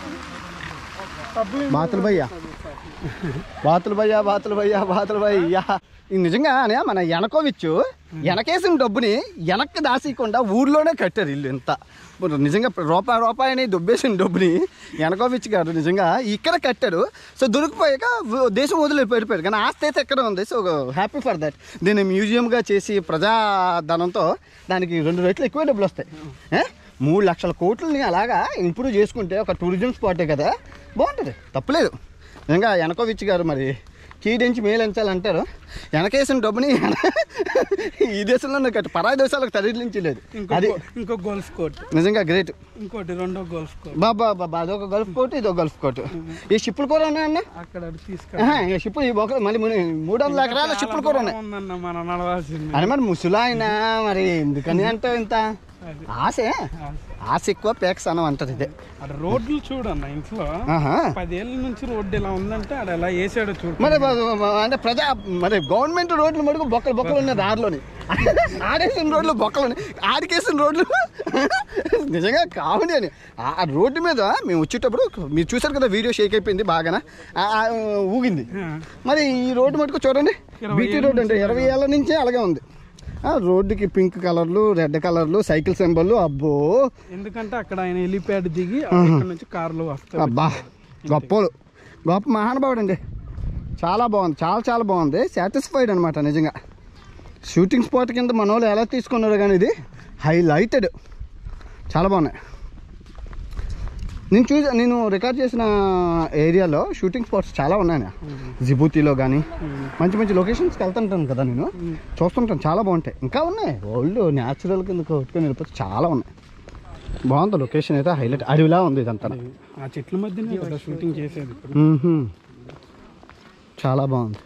బాతులు భయ్యా బాతులు భయ్యా బాతులు భయ్యా బాతులు భయ్యా ఇది నిజంగా అనే మన వెనకోవిచ్చు వెనకేసిన డబ్బుని వెనక్కి దాసేయకుండా ఊర్లోనే కట్టారు ఇల్లు ఇంత ఇప్పుడు నిజంగా రూపాయి రూపాయని దొబ్బేసిన డబ్బుని వెనకోవిచ్ గారు నిజంగా ఇక్కడ కట్టారు సో దొరికిపోయాక వ- దేశం వదిలి వెళ్ళిపోయారు కానీ ఆస్తి అయితే ఎక్కడ ఉంది సో హ్యాపీ ఫర్ దట్ దీన్ని మ్యూజియంగా చేసి ప్రజాధనంతో దానికి రెండు రెట్లు ఎక్కువ డబ్బులు వస్తాయి ఏ? మూడు లక్షల కోట్లని అలాగా ఇంప్రూవ్ చేసుకుంటే ఒక టూరిజం స్పాటే కదా బాగుంటుంది తప్పులేదు నిజంగా వెనకోవిచ్ గారు మరి కీడించి మేలంచాలంటారు వెనకేసిన డబ్బుని ఈ దేశంలో కట్టు పరాయి దేశాలకు తరలించలేదు ఇంకో అది గో- ఇంకో గోల్ఫ్ కోర్ట్ నిజంగా గ్రేట్ ఇంకోటి రెండో గోల్ఫ్ కోర్ట్ బాబా బాబా అదొక గల్ఫ్ కోట్ ఇదొక గల్ఫ్ కోట్ ఈ షిప్పులు కూడా ఉన్నాయన్న అక్కడ తీసుకెళ్ళి ఆహా, ఈ షిప్పులు ఈ బొక్క మళ్ళీ మూడు మూడు వందల ఎకరాల షిప్పులు కూడా ఉన్నాయి ఉందన్న మనం నడవాల్సింది అని మరి ముసలాయన మరి ఎందుకని అంటే ఇంత అది. ఆశే ఆశ ఎక్కువ పేక్స్ అనం అంటది ఇదే అక్కడ రోడ్లు చూడన్న ఇంట్లో ఆహా పదేళ్ళ నుంచి రోడ్డు ఇలా ఉందంటే ఆడ ఎలా వేసాడో చూడు మరి బ- బ- అంటే ప్రజా మరి గవర్నమెంట్ రోడ్లు మడుగు బొక్కలు బొక్కలు ఉన్నాయి దారిలోని ఆడేసిన రోడ్లు బొక్కలు ఉన్నాయి ఆడికేసిన రోడ్లు నిజంగా కామెడీ అని ఆ ఆ రోడ్డు మీద మేము వచ్చేటప్పుడు మీరు చూసారు కదా వీడియో షేక్ అయిపోయింది బాగానా ఆ- ఆ ఊగింది మరి ఈ రోడ్డు మటుకు చూడండి ఇరవై బీటీ రోడ్ అంటే ఇరవై ఏళ్ళ నుంచే అలాగే ఉంది ఆ రోడ్డుకి పింక్ కలర్లు రెడ్ కలర్లు సైకిల్ సింబల్ అబ్బో ఎందుకంటే అక్కడ ఆయన హెలిప్యాడ్ దిగి అక్కడ నుంచి కార్లు వస్తాయి అబ్బా గొప్పలు గొప్ప మహానుభావుడు అండి చాలా బాగుంది చాలా చాలా బాగుంది సాటిస్ఫైడ్ అనమాట నిజంగా షూటింగ్ స్పాట్ కింద మన వాళ్ళు ఎలా తీసుకున్నారు కానీ ఇది హైలైటెడ్ చాలా బాగున్నాయి నేను చూసా నేను రికార్డ్ చేసిన ఏరియాలో షూటింగ్ స్పాట్స్ చాలా ఉన్నాయి జిబూతిలో కానీ మంచి మంచి లొకేషన్స్కి వెళ్తుంటాను కదా నేను చూస్తుంటాను చాలా బాగుంటాయి ఇంకా ఉన్నాయి ఓల్డ్ న్యాచురల్ కింద కొట్టుకొని వెళ్ళిపోతే చాలా ఉన్నాయి బాగుంది లొకేషన్ అయితే హైలైట్ అడవిలా ఉంది ఇదంతా ఆ చెట్ల మధ్యనే కదా షూటింగ్ చేసేది ఇప్పుడు మ్మ్హ్మ్. చాలా బాగుంది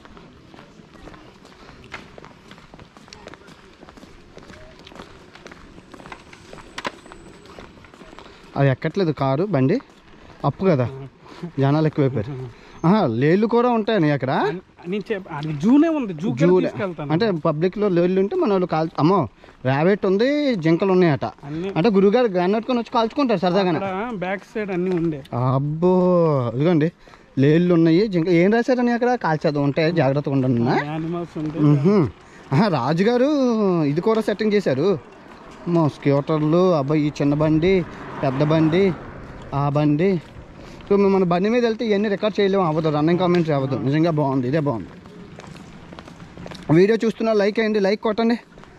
అది ఎక్కట్లేదు కారు బండి అప్పు కదా జనాలు ఎక్కువైపోయారు ఆహా, లేళ్ళు కూడా ఉంటాయని అక్కడ నేను చెప్ అది జూనే ఉంది జూ జూలే తీసుకెళ్తాను అంటే పబ్లిక్లో లేళ్ళు ఉంటే మన వాళ్ళు కాల్ అమ్మో ర్యాబెట్ ఉంది జింకలు ఉన్నాయట అన్ని అంటే గురుగారు గన్నట్టుకొని వచ్చి కాల్చుకుంటారు సరదాగానే అక్కడ బ్యాక్ సైడ్ అన్ని ఉండే అబ్బో ఇదిగోండి లేళ్ళు ఉన్నాయి జింక ఏం రాశారని అక్కడ కాల్చేది ఉంటాయి జాగ్రత్తగా ఉండండి యానిమల్స్ ఉండే మ్మ్హ్మ్. ఆహా, రాజుగారు ఇది కూడా సెట్టింగ్ చేశారు మా స్కూటర్లు అబ్బాయి ఈ చిన్న బండి పెద్ద బండి ఆ బండి సో మేము మన బండి మీద వెళ్తే ఇవన్నీ రికార్డ్ చేయలేము అవ్వదు రన్నింగ్ కామెంట్రీ అవ్వదు నిజంగా బాగుంది ఇదే బాగుంది వీడియో చూస్తున్నా లైక్ అయ్యండి లైక్ కొట్టండి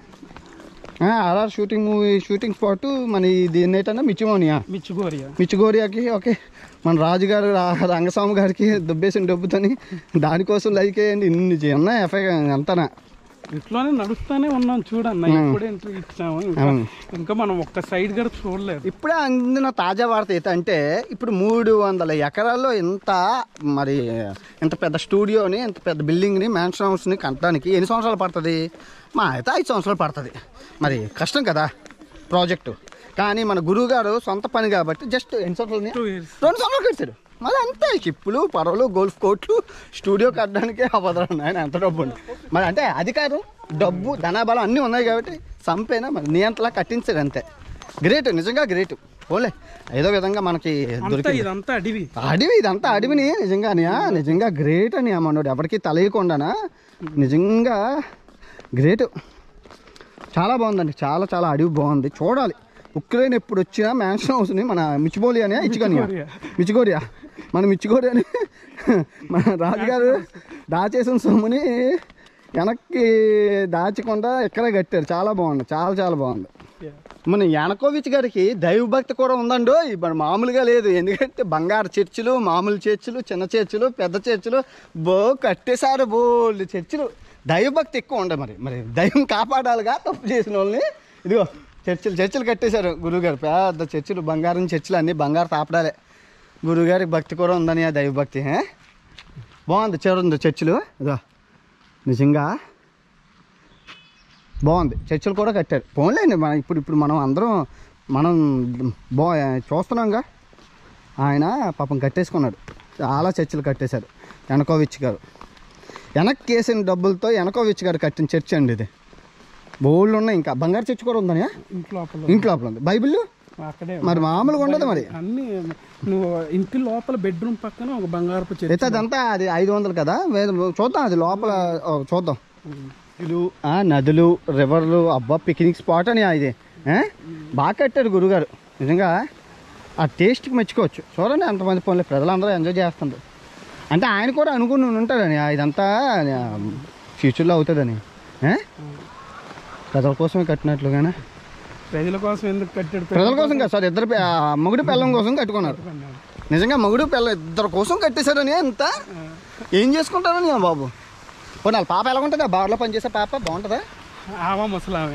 R R shooting movie shooting spot మన దీన్ని ఏంటన్నా మిచ్చిమోనియా మిచ్చిగోరియా మిచ్చిగోరియాకి ఓకే మన రాజుగారు రా- రంగస్వామి గారికి దుబ్బేసిన డబ్బుతోని దానికోసం లైక్ వేయండి ఇన్ని ఉన్నాయి ఎఫ్ఐ అంతనా ఇంట్లోనే నడుస్తానే ఉన్నాం చూడన్న ఎప్పుడు ఎంట్రీ ఇచ్చాము ఇంకా అవును. ఇంకా మనం ఒక్క సైడ్ కూడా చూడలేదు ఇప్పుడే అందిన తాజా వార్త ఏంటంటే ఇప్పుడు మూడు వందల ఎకరాల్లో ఇంత మరి ఇంత పెద్ద స్టూడియోని ఇంత పెద్ద బిల్డింగ్ని మ్యాన్షన్ హౌస్ని కట్టడానికి ఎన్ని సంవత్సరాలు పడుతుంది మా అయితే ఐదు సంవత్సరాలు పడుతుంది మరి కష్టం కదా ప్రాజెక్టు కానీ మన గురువు గారు సొంత పని కాబట్టి జస్ట్ ఎన్ని సంవత్సరాలు టూ ఇయర్స్ రెండు సంవత్సరాలు కట్టాడు మళ్ళీ అంతే చిప్పులు పరవలు గోల్ఫ్ కోట్లు స్టూడియో కట్టడానికే అవ్వదు ఆయన ఎంత డబ్బు ఉంది మరి అంటే అధికారం డబ్బు ధనాబలం అన్నీ ఉన్నాయి కాబట్టి సంపేనా మరి నియంతలా కట్టించాడు అంతే గ్రేట్ నిజంగా గ్రేట్ పోలే ఏదో విధంగా మనకి అంతా దొరికింది ఇదంతా అడివి అడవి ఇదంతా అడవిని నిజంగానియా నిజంగా గ్రేట్ అని మనోడు ఎవరికి తెలియకుండానా నిజంగా గ్రేట్ చాలా బాగుందండి చాలా చాలా అడవి బాగుంది చూడాలి ఉక్రెయిన్ ఎప్పుడు వచ్చినా మ్యాన్షన్ హౌస్ని మన మిచ్చిబోలి అని ఇచ్చుకొని మిచ్చిగోరియా. మిచ్చిగోరియా మన మిచ్చిగోరి అని మన రాజుగారు దాచేసిన సొమ్ముని వెనక్కి దాచకుండా ఇక్కడే కట్టారు చాలా బాగుంది చాలా చాలా బాగుంది మన యానకోవిచ్ గారికి దైవభక్తి కూడా ఉందండో ఇప్పుడు మామూలుగా లేదు ఎందుకంటే బంగారు చర్చిలు మామూలు చర్చిలు చిన్న చర్చిలు పెద్ద చర్చిలు బో కట్టేశారు బోళ్ళు చర్చిలు దైవభక్తి ఎక్కువ ఉండే మరి మరి దైవం కాపాడాలిగా తప్పు చేసిన వాళ్ళని ఇదిగో చర్చిలు చర్చిలు కట్టేశారు గురువుగారు పెద్ద చర్చిలు బంగారం చర్చిలు అన్నీ బంగారు తాపడాలే గురువుగారికి భక్తి కూడా ఉందని ఆ దైవభక్తి హే? బాగుంది చూడండి చర్చిలు ఇదో నిజంగా బాగుంది చర్చిలు కూడా కట్టారు పోన్లేండి మన ఇప్పుడు ఇప్పుడు మనం అందరం మనం బా చూస్తున్నాంగా ఆయన పాపం కట్టేసుకున్నాడు చాలా చర్చిలు కట్టేశారు వెనకోవిచ్ గారు వెనక్కి వేసిన డబ్బులతో వెనకోవిచ్ గారు కట్టిన చర్చ్ అండి ఇది బోళ్ళు ఉన్నాయి ఇంకా బంగారు చర్చ్ కూడా ఉందని ఇంటి లోపల ఇంటి లోపల ఉంది బైబిల్ అక్కడే మరి మామూలుగా ఉండదు మరి అన్ని నువ్వు ఇంటి లోపల బెడ్రూమ్ పక్కన ఒక బంగారపు చెట్టు అయితే అదంతా అది ఐదు వందలు కదా వేద చూద్దాం అది లోపల ఓ, చూద్దాం నదులు ఆ, నదులు రివర్లు అబ్బా పిక్నిక్ స్పాట్ అని ఇది ఆ? బాగా కట్టారు గురుగారు నిజంగా ఆ టేస్ట్కి మెచ్చుకోవచ్చు చూడండి ఎంతమంది పనులు ప్రజలందరూ ఎంజాయ్ చేస్తుంది అంటే ఆయన కూడా అనుకుని ఉంటాడని ఆ, ఇదంతా ఆ, ఫ్యూచర్లో అవుతుందని ఆ? ప్రజల కోసమే కట్టినట్లుగానే ప్రజల కోసం ఎందుకు కట్టాడు ప్రజల కోసం కాదు సార్ ఇద్దరు పే- ఆ, మొగుడు పిల్లం కోసం కట్టుకున్నారు నిజంగా మొగుడు పిల్ల ఇద్దరు కోసం కట్టేశారని ఎంత ఏం చేసుకుంటారని బాబు పోనీ వాళ్ళ పాప ఎలా ఉంటుందా బార్లో పనిచేసే పాప బాగుంటుందా ఆవా ముసలామే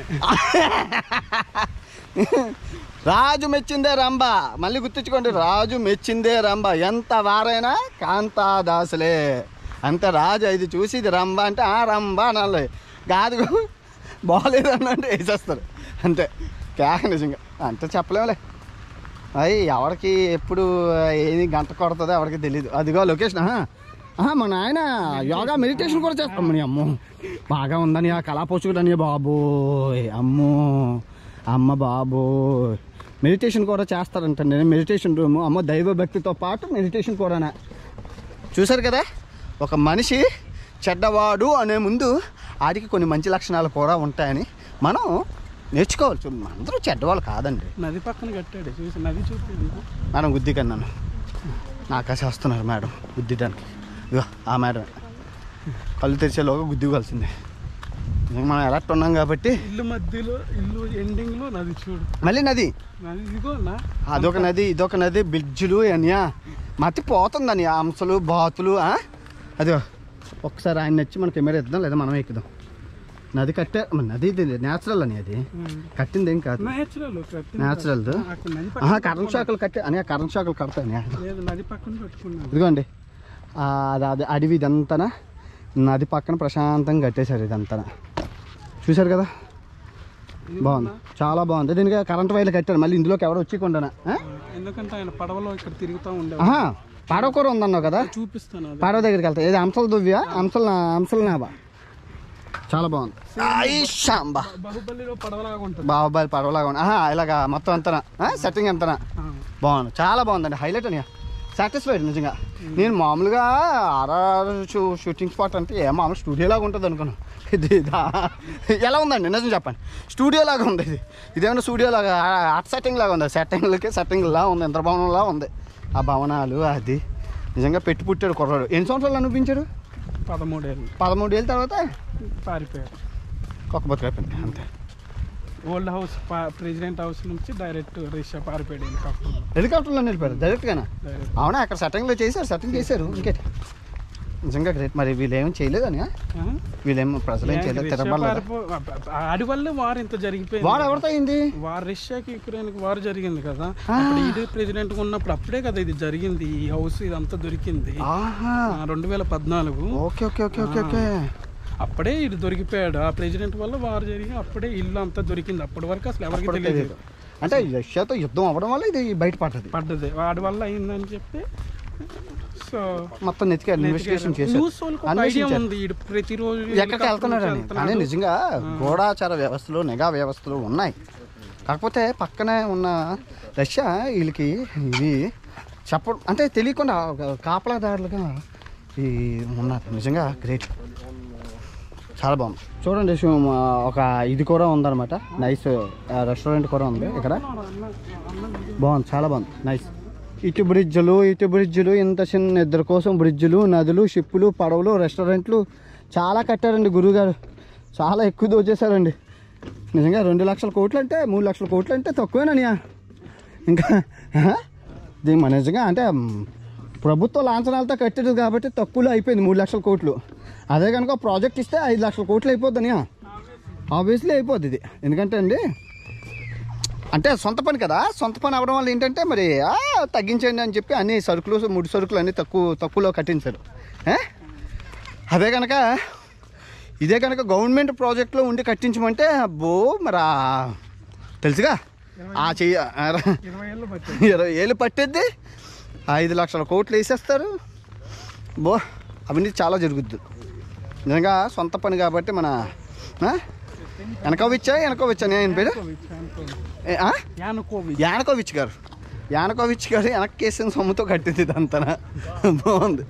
రాజు మెచ్చిందే రంభ మళ్ళీ గుర్తుంచుకోండి రాజు మెచ్చిందే రంభ ఎంత వారైనా కాంతాదాసులే అంత రాజు ఇది చూసి ఇది రంభ అంటే ఆ రంభ అనాలి కాదు బాగలేదు అని అంటే వేసేస్తారు అంతే కేక నిజంగా అంతే చెప్పలేములే అయ్యి ఎవరికి ఎప్పుడు ఏది గంట కొడుతుందో ఎవరికి తెలియదు అదిగో లొకేషన్ ఆహా. ఆహా, మా నాయన యోగా మెడిటేషన్ కూడా చేస్తాం నీ అమ్మో బాగా ఉందని ఆ కళాపోషకుడని బాబోయ్ అమ్మో అమ్మ బాబోయ్ మెడిటేషన్ కూడా చేస్తారంట నేను మెడిటేషన్ రూమ్ అమ్మ దైవ భక్తితో పాటు మెడిటేషన్ కూడానా చూసారు కదా ఒక మనిషి చెడ్డవాడు అనే ముందు ఆడికి కొన్ని మంచి లక్షణాలు కూడా ఉంటాయని మనం నేర్చుకోవాలి చూ- అందరూ చెడ్డవాళ్ళు కాదండి నది పక్కన కట్టాడు చూసి నది చూపి మేడం గుద్ది కన్నాను నాకాశ వస్తున్నారు మేడం గుద్దిడానికి ఇగో ఆ మేడం కళ్ళు తెరిచేలోగా గుద్ది కలిసిందే మనం ఎలక్ట్ ఉన్నాం కాబట్టి ఇల్లు మధ్యలో ఇల్లు ఎండింగ్ లో నది చూడు మళ్ళీ నది నది ఇదిగో నా అదొక నది ఇదొక నది బ్రిడ్జులు అనియా మతి పోతుందని అంశలు బాతులు ఆ? అదో ఒకసారి ఆయన నచ్చి మన కెమెరా ఇద్దాం లేదా మనం ఎక్కుదాం నది కట్టే మన నది ఇది నేచురల్ అని అది కట్టింది ఏం కాదు నేచురల్ Natural ది? నది ఆహా పక్కన కరెంట్ షాకులు కట్టే అని కరెంట్ షాకులు కడతాయి లేదు నది పక్కన పెట్టుకున్నాను ఇదిగోండి ఆ, అది అది అడవి ఇదంతా నది పక్కన ప్రశాంతంగా కట్టేశారు ఇదంతా చూశారు కదా బాగుంది చాలా బాగుంది దీనికి కరెంట్ వైర్లు కట్టారు మళ్ళీ ఇందులోకి ఎవరు వచ్చి కొండనా ఎందుకంటే ఆయన పడవలో ఇక్కడ తిరుగుతూ ఉండే ఆహా పాడవ కూర ఉందన్నావు కదా చూపిస్తాను అది పాడవ దగ్గరికి వెళ్తా ఏది అంశల దువ్య అంశల అంశల నాబా చాలా బాగుంది ఐషాంబా బాహుబలిలో పడవలాగా ఉంటుంది బాబాయ్ పడవలాగా ఉంది ఆహా ఇలాగా మొత్తం అంతనా సెట్టింగ్ అంతనా ఆ. బాగుంది చాలా బాగుందండి హైలైట్ అని సాటిస్ఫైడ్ నిజంగా నేను మామూలుగా ఆర్ఆర్ షూ షూటింగ్ స్పాట్ అంటే ఏ మామూలు స్టూడియో లాగా ఉంటుంది అనుకున్నాను ఇది ఇదా? ఎలా ఉందండి నిజం చెప్పండి స్టూడియో లాగా ఉంది ఇది ఇదేమన్నా స్టూడియో లాగా ఆర్ట్ సెట్టింగ్ లాగా ఉంది సెట్టింగ్లకి సెట్టింగ్ లా ఉంది ఇంద్రభవనంలా ఉంది ఆ భవనాలు అది నిజంగా పెట్టి పుట్టాడు కుర్రాడు ఎన్ని సంవత్సరాలు అనిపించాడు పదమూడేళ్ళు పదమూడు ఏళ్ళ తర్వాత పారిపోయారు కుక్క బతుకైపోయింది అంతే ఓల్డ్ హౌస్ ప్రెసిడెంట్ హౌస్ నుంచి డైరెక్ట్ రిషా పారిపోయాడు హెలికాప్టర్ హెలికాప్టర్లో వెళ్ళిపోయారు డైరెక్ట్గానా డైరెక్ట్ అవునా అక్కడ సెట్టింగ్లో చేశారు సెట్టింగ్ చేశారు ఇంకేటి నిజంగా గ్రేట్ మరి వీళ్ళు ఏం చేయలేదని వీళ్ళేం ప్రజలు ఏం చేయలేదు తిరగబడలేదు ఆడి వల్లే వార్ ఇంత జరిగిపోయింది వాడు ఎవరితో అయింది వార్ రష్యాకి యుక్రెయిన్ కి వార్ జరిగింది కదా అప్పుడు ఇది ప్రెసిడెంట్ ఉన్నప్పుడు అప్పుడే కదా ఇది జరిగింది ఈ హౌస్ ఇదంతా దొరికింది ఆహా రెండు వేల పద్నాలుగు okay okay okay okay okay అప్పుడే ఇది దొరికిపోయాడు ఆ ప్రెసిడెంట్ వల్ల వార్ జరిగి అప్పుడే ఇల్లు అంతా దొరికింది అప్పటి వరకు అసలు ఎవరికి అప్పటికే తెలియదు తెలియదు. అంటే రష్యాతో యుద్ధం అవ్వడం వల్ల ఇది బయటపడ్డది పడ్డది వాడి వల్ల అయిందని చెప్పి సో మొత్తం నెతికి ఇన్వెస్టిగేషన్ చేశారు న్యూస్ వాళ్ళకి ఒక ఐడియా ఉంది ఈడు ప్రతిరోజు ఎక్కడికి వెళ్తున్నాడని కానీ నిజంగా గూఢాచార వ్యవస్థలు నిఘా వ్యవస్థలు ఉన్నాయి కాకపోతే పక్కనే ఉన్న రష్యా వీళ్ళకి ఇవి చెప్పడం అంటే తెలియకుండా ఒక కాపలాదారులుగా ఈ ఉన్నారు నిజంగా గ్రేట్ చాలా బాగుంది చూడండి శివ, మా ఒక ఇది కూడా ఉందన్నమాట నైస్ రెస్టారెంట్ కూడా ఉంది ఇక్కడ బాగుంది చాలా బాగుంది నైస్ ఇటు బ్రిడ్జ్లు ఇటు బ్రిడ్జ్లు ఇంత చిన్న ఇద్దరి కోసం బ్రిడ్జ్లు నదులు షిప్పులు పడవలు రెస్టారెంట్లు చాలా కట్టారండి గురువుగారు చాలా ఎక్కువ దోచేశారండి నిజంగా రెండు లక్షల కోట్లు అంటే మూడు లక్షల కోట్లు అంటే తక్కువేననియా ఇంకా ఆ? దీని మన నిజంగా అంటే మ్, ప్రభుత్వ లాంఛనాలతో కట్టారు కాబట్టి తక్కువలో అయిపోయింది మూడు లక్షల కోట్లు అదే కనుక ప్రాజెక్ట్ ఇస్తే ఐదు లక్షల కోట్లు అయిపోద్దనియా ఆబ్వియస్లీ అయిపోద్ది ఇది ఎందుకంటే అండి అంటే సొంత పని కదా సొంత పని అవడం వల్ల ఏంటంటే మరి ఆ, తగ్గించండి అని చెప్పి అన్ని సరుకులు ముడి సరుకులు అన్నీ తక్కువ తక్కువలో కట్టించారు ఏ? అదే కనుక ఇదే కనుక గవర్నమెంట్ ప్రాజెక్ట్లో ఉండి కట్టించమంటే అబ్బో మరి ఆ, తెలుసుగా ఆ చెయ్య ఆ, ఇరవై ఏళ్ళు పట్టింది ఇరవై ఏళ్ళు పట్టిద్ది ఐదు లక్షల కోట్లు వేసేస్తారు బో అవినీతి చాలా జరుగుద్ది నిజంగా సొంత పని కాబట్టి మన ఆ? వెనకోవిచ్చా వెనకోవిచ్చా నేను పేరు ఏ, ఆ? యానుకోవిచ్ యానకోవిచ్ గారు యానకోవిచ్ గారు వెనక్కి వేసిన సొమ్ముతో కట్టింది ఇదంతా బాగుంది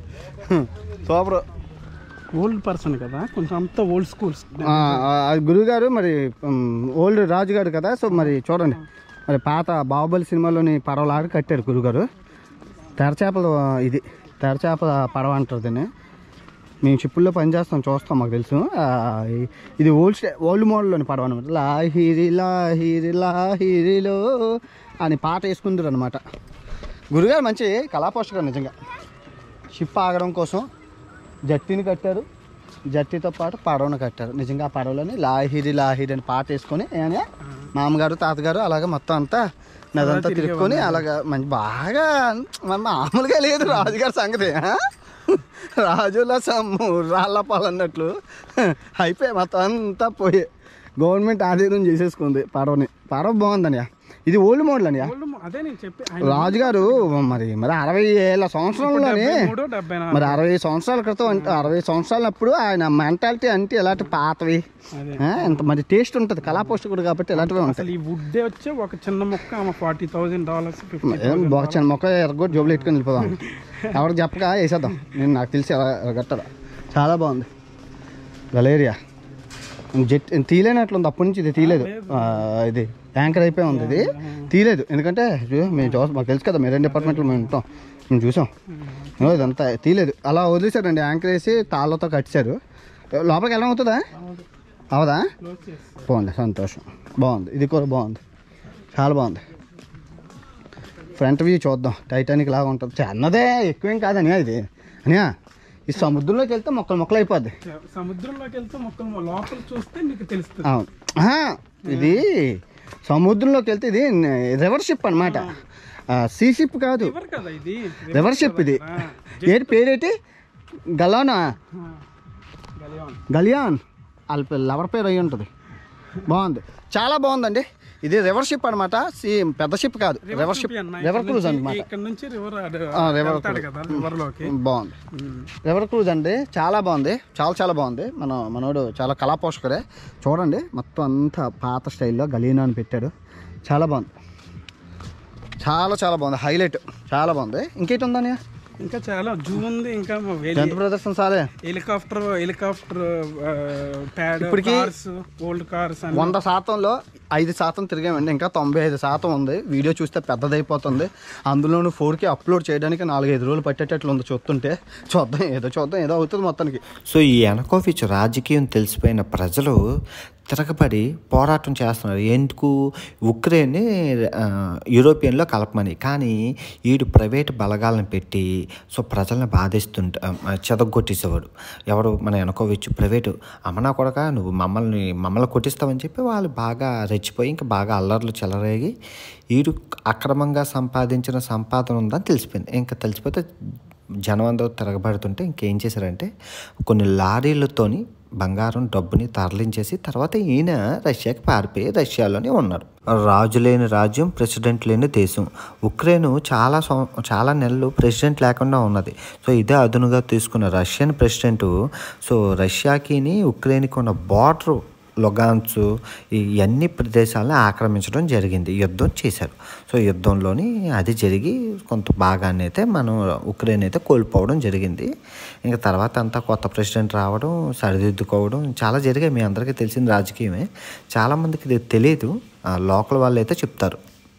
సూపర్ ఓల్డ్ పర్సన్ కదా కొంచెం అంతా ఓల్డ్ స్కూల్స్ గురువు గారు మరి ఓల్డ్ రాజు గారు కదా సో మరి చూడండి మరి పాత బాహుబలి సినిమాలోని పడవలాగా కట్టారు గురుగారు తెరచేపల ఇది తెరచేపల పడవ అంటారు దీన్ని మేము షిప్పుల్లో పనిచేస్తాం చూస్తాం మాకు తెలుసు ఆ, ఈ- ఇది ఓల్డ్ స్టే ఓల్డ్ మోడల్లోని పడవ అనమాట లాహిరి లాహిరి లాహిరిలో అని పాట వేసుకుందరు అనమాట గురుగారు మంచి కళాపోషకుడు నిజంగా షిప్ ఆగడం కోసం జట్టిని కట్టారు జట్టితో పాటు పడవను కట్టారు నిజంగా ఆ పడవలోని లాహిరి లాహిరి అని పాట వేసుకొని ఏమని మామగారు తాతగారు అలాగే మొత్తం అంతా నదంతా తిరుక్కొని అలాగా మంచి బాగా మరి మామూలుగా లేదు రాజుగారి సంగతి ఆ? రాజుల సమ్ము రాళ్ళ పాలన్నట్లు అయిపోయి మొత్తం అంతా పోయి గవర్నమెంట్ ఆధీనం చేసేసుకుంది పడవని పడవ బాగుందని ఇది ఓల్డ్ మోడల్ అని ఓల్డ్ అదే నేను చెప్పి రాజుగారు మరి మరి అరవై ఏళ్ళ సంవత్సరంలోనే మూడు డెబ్బై నాలుగు మరి అరవై సంవత్సరాల క్రితం అంటే అరవై సంవత్సరాలప్పుడు ఆయన మెంటాలిటీ అంటే ఎలాంటి పాతవి అదే ఆ, ఎంత మరి టేస్ట్ ఉంటుంది కళాపోషకుడు కాబట్టి ఎలాంటివి ఉంటాయి అసలు ఈ వుడ్ వచ్చే ఒక చిన్న మొక్క ఆమె ఫార్టీ థౌసండ్ డాలర్స్ ఫిఫ్టీ ఏం బాగా చిన్న మొక్క ఎరగొట్టి జోబులు పెట్టుకొని వెళ్ళిపోదాం ఎవరికి చెప్పక వేసేద్దాం నేను నాకు తెలిసి ఎలా ఎరగట్టడా చాలా బాగుంది గలేరియా జెట్ తీయలేనట్లుంది అప్పటి నుంచి ఇది తీయలేదు ఆ, ఇది యాంకర్ అయిపోయి ఉంది ఇది తీయలేదు ఎందుకంటే చూ- మేము చూస్తాం మాకు తెలుసు కదా మెరైన్ డిపార్ట్మెంట్లో మేము ఉంటాం మేము చూసాం ఇదిగో ఇదంతా తీయలేదు అలా వదిలేశారండి యాంకర్ వేసి తాళ్ళతో కట్టారు లోపలికి వెళ్ళడం అవుతుందా అవదా క్లోజ్ చేస్తాను బాగుంది సంతోషం బాగుంది ఇది కూడా బాగుంది చాలా బాగుంది ఫ్రంట్ వ్యూ చూద్దాం టైటానిక్ లాగా ఉంటుంది చిన్నదే ఎక్కువేం కాదని ఇది అనియా ఈ సముద్రంలోకి వెళ్తే మొక్కలు మొక్కలు అయిపోద్ది సముద్రంలోకి వెళ్తే మొక్కలు లోపల చూస్తే మీకు తెలుస్తుంది అవును ఆహా, ఇది సముద్రంలోకి వెళ్తే ఇది రివర్ షిప్ అనమాట సీ షిప్ కాదు ఎవరు కదా ఇది రివర్ షిప్ ఇది ఏంటి పేరేటి గలానా గలియాన్ గలియాన్ వాళ్ళ పేరు లవర్ పేరు అయి ఉంటుంది బాగుంది చాలా బాగుందండి ఇది రివర్ షిప్ అనమాట పెద్ద షిప్ కాదు రివర్ షిప్ రివర్ క్రూజ్ అనమాట ఇక్కడ నుంచి రివర్ river వెళ్తాడు కదా రివర్ లోకి బాగుంది రివర్ క్రూజ్ అండి చాలా బాగుంది చాలా చాలా బాగుంది మన మనోడు చాలా కళా పోషకుడే చూడండి మొత్తం అంతా పాత స్టైల్లో గలీనా అని పెట్టాడు చాలా బాగుంది చాలా చాలా బాగుంది హైలైట్ చాలా బాగుంది ఇంకేటి ఉందని ఇంకా చాలా జూ ఉంది ఇంకా జంతు ప్రదర్శన సారే హెలికాప్టర్ హెలికాప్టర్ ప్యాడ్ ఇప్పటికి కార్స్ ఓల్డ్ కార్స్ అని వంద శాతంలో ఐదు శాతం తిరిగామండి ఇంకా తొంభై ఐదు శాతం ఉంది వీడియో చూస్తే పెద్దదైపోతుంది అందులోనూ ఫోర్కి అప్లోడ్ చేయడానికి నాలుగైదు రోజులు పట్టేటట్లు ఉంది చూస్తుంటే చూద్దాం ఏదో చూద్దాం ఏదో అవుతుంది మొత్తానికి సో ఈ ఎనకోవిచ్ రాజకీయం తెలిసిపోయిన ప్రజలు తిరగబడి పోరాటం చేస్తున్నారు ఎందుకు ఉక్రెయిన్ని ఆ, యూరోపియన్లో కలపమని కానీ వీడు ప్రైవేట్ బలగాలను పెట్టి సో ప్రజల్ని బాధిస్తుంట ఆ, చెదగొట్టేసేవాడు ఎవరు మన ఎనకోవిచ్ ప్రైవేటు అమ్మనా కొడక నువ్వు మమ్మల్ని మమ్మల్ని కొట్టిస్తావని చెప్పి వాళ్ళు బాగా రెచ్చిపోయి ఇంకా బాగా అల్లర్లు చెలరేగి వీడు అక్రమంగా సంపాదించిన సంపాదన ఉందని తెలిసిపోయింది ఇంకా తెలిసిపోతే జనం అందరూ తిరగబడుతుంటే ఇంకేం చేశారంటే కొన్ని లారీలతోని బంగారం డబ్బుని తరలించేసి తర్వాత ఈయన రష్యాకి పారిపోయి రష్యాలోనే ఉన్నాడు రాజు లేని రాజ్యం ప్రెసిడెంట్ లేని దేశం ఉక్రెయిన్ చాలా సం- చాలా నెలలు ప్రెసిడెంట్ లేకుండా ఉన్నది సో ఇదే అదునుగా తీసుకున్న రష్యన్ ప్రెసిడెంట్ సో రష్యాకిని ఉక్రెయిన్కి ఉన్న బార్డర్ లొగాన్స్ ఈ అన్ని ప్రదేశాలను ఆక్రమించడం జరిగింది యుద్ధం చేశారు సో యుద్ధంలోని అది జరిగి కొంత భాగాన్ని అయితే మనం ఉక్రెయిన్ అయితే కోల్పోవడం జరిగింది ఇంకా తర్వాత అంతా కొత్త ప్రెసిడెంట్ రావడం సరిదిద్దుకోవడం చాలా జరిగాయి మీ అందరికీ తెలిసిన రాజకీయమే చాలామందికి ఇది తెలియదు ఆ, లోకల్ వాళ్ళు అయితే చెప్తారు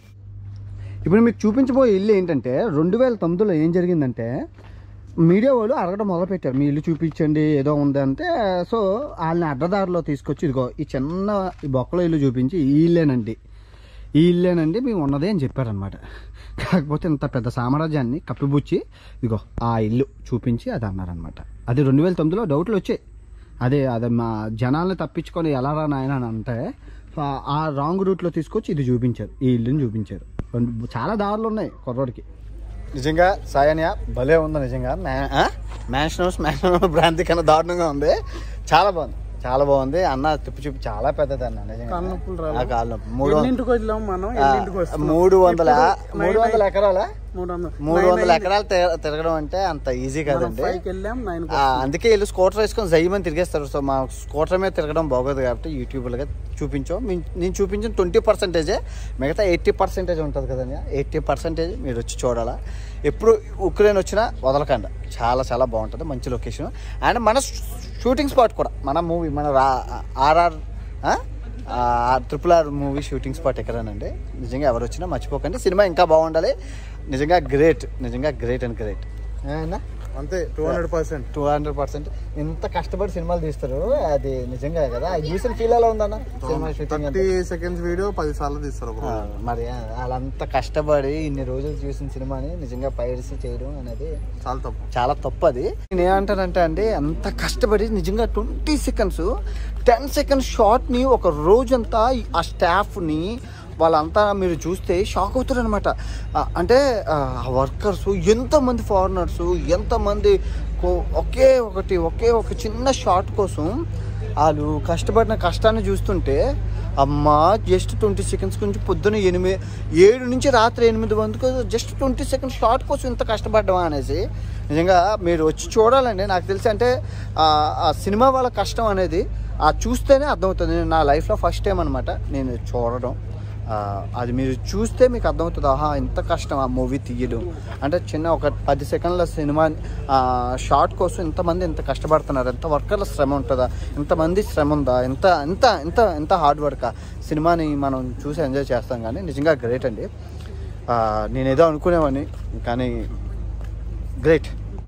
ఇప్పుడు మీకు చూపించబోయే ఇల్లు ఏంటంటే రెండు వేల తొమ్మిదిలో ఏం జరిగిందంటే మీడియా వాళ్ళు అడగడం మొదలుపెట్టారు మీ ఇల్లు చూపించండి ఏదో ఉందంటే సో వాళ్ళని అడ్డదారిలో తీసుకొచ్చి ఇదిగో ఈ చిన్న ఈ బొక్కలో ఇల్లు చూపించి ఈ ఇల్లేనండి ఈ ఇల్లేనండి మేము ఉన్నదే అని చెప్పారనమాట కాకపోతే ఇంత పెద్ద సామ్రాజ్యాన్ని కప్పిపుచ్చి ఇదిగో ఆ ఇల్లు చూపించి అది అన్నారనమాట అది రెండు వేల తొమ్మిదిలో డౌట్లు వచ్చాయి అదే అదే మా జనాల్ని తప్పించుకొని ఎలా రా నాయన అని అంటే ఆ- ఆ రాంగ్ రూట్లో తీసుకొచ్చి ఇది చూపించారు ఈ ఇల్లుని చూపించారు రెండు- చాలా దారులు ఉన్నాయి కుర్రోడికి నిజంగా సాయన్య భలే ఉంది నిజంగా మ్యాన్షన్ హౌస్ మ్యాన్షన్ హౌస్ భ్రాంతి కన్నా దారుణంగా ఉంది చాలా బాగుంది చాలా బాగుంది అన్న తిప్పి చూపి చాలా పెద్దది అన్న నిజంగా కాళ్ళ నొప్పులు రావు. ఆ, కాళ్ళ నొప్పి. మూడు వందల- ఎన్నింటికి వెళ్ళాం మనం ఆ, ఎన్నింటికి వస్తున్నాం మూడు వందల ఇప్పుడు మూడు nine వందల ఎకరాల మూడు వందలు మూడు Nine వందల అయింది. ఎకరాలు తిర- తిరగడం అంటే అంత ఈజీ మనం కాదండి five కి వెళ్ళాం నైన్ ఆ, అందుకే వీళ్ళు స్కూటర్ వేసుకొని జయ్యమని తిరిగేస్తారు సో మా స్కూటర్ మీద తిరగడం బాగోదు కాబట్టి యూట్యూబ్లుగా చూపించాం మీ- నేను చూపించిన ట్వంటీ పర్సెంటేజే మిగతా ఎయిటీ పర్సెంటేజ్ ఉంటుంది కదండి ఎయిటీ పర్సెంటేజ్ మీరు వచ్చి చూడాలా ఎప్పుడు ఉక్రెయిన్ వచ్చినా వదలకండి చాలా చాలా బాగుంటుంది మంచి లొకేషన్ అండ్ మన షూటింగ్ స్పాట్ కూడా మన మూవీ మన రా R R triple R movie shooting spot ఎక్కడనండి నిజంగా ఎవరు వచ్చినా మర్చిపోకండి సినిమా ఇంకా బాగుండాలి నిజంగా గ్రేట్ నిజంగా గ్రేట్ అండ్ గ్రేట్ అంతే two hundred percent two hundred percent ఇంత కష్టపడి సినిమాలు తీస్తారు అది నిజంగా కదా అది చూసిన ఫీల్ ఎలా ఉందన్న సినిమా షూటింగ్ థర్టీ సెకండ్స్ వీడియో పది సార్లు తీస్తారు ఒక ఆ, రోజు. మరి వాళ్ళంత కష్టపడి ఇన్ని రోజులు చూసిన సినిమాని నిజంగా పైరసీ చేయడం అనేది చాలా తప్పు చాలా తప్పు అది నేను ఏమంటానంటే అండి అంత కష్టపడి నిజంగా ట్వంటీ సెకండ్స్ టెన్ సెకండ్స్ షార్ట్ని ఒక రోజంతా ఈ- ఆ స్టాఫ్ని వాళ్ళంతా మీరు చూస్తే షాక్ అవుతారు అనమాట అంటే ఆ వర్కర్స్ ఎంతమంది ఫారినర్స్ ఎంతమంది కో- ఒకే ఒకటి ఒకే ఒక చిన్న షార్ట్ కోసం వాళ్ళు కష్టపడిన కష్టాన్ని చూస్తుంటే అమ్మా జస్ట్ ట్వంటీ సెకండ్స్ గురించి పొద్దున ఎనిమిది ఏడు నుంచి రాత్రి ఎనిమిది వరకు జస్ట్ ట్వంటీ సెకండ్స్ షార్ట్ కోసం ఇంత కష్టపడ్డామా అనేసి నిజంగా మీరు వచ్చి చూడాలండి నాకు తెలిసి అంటే ఆ ఆ సినిమా వాళ్ళ కష్టం అనేది ఆ చూస్తేనే అర్థమవుతుంది నేను నా లైఫ్లో ఫస్ట్ టైం అనమాట నేను చూడడం ఆ, అది మీరు చూస్తే మీకు అర్థమవుతుంది ఆహా ఎంత కష్టం ఆ మూవీ తీయడం అంటే చిన్న ఒక పది సెకండ్ల సినిమా షార్ట్ కోసం ఎంతమంది ఎంత కష్టపడుతున్నారు ఎంత వర్కర్ల శ్రమ ఉంటుందా ఎంతమంది శ్రమ ఉందా ఎంత ఎంత ఎంత ఎంత హార్డ్ వర్క్ సినిమాని మనం చూసి ఎంజాయ్ చేస్తాం కానీ నిజంగా గ్రేట్ అండి ఆ, నేనేదో అనుకునేవాడిని కానీ గ్రేట్